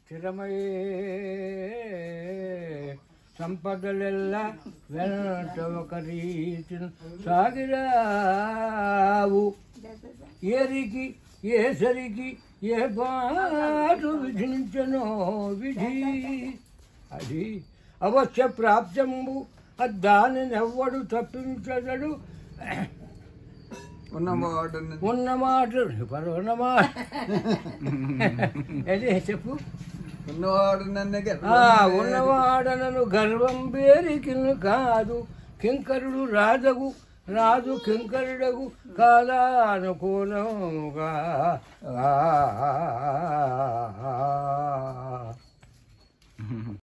స్థిరమయే సంపదలెల్ల వెంట ఒక రీతి సాగిరావు ఏరికి ఏ సరికి ఏ బాటు విధించనో విధి అది అవశ్య ప్రాప్తంబు దానిని ఎవ్వడు తప్పించదడు ఉన్నవాడు ఉన్న మాట ఉన్న మాట అదే చెప్పు ఉన్నవాడు నన్ను ఆ ఉన్నవాడనను గర్వం పేరికిను కాదు కింకరుడు రాజగు రాజు కింకరుడగు కాదా అనుకూలముగా ఆ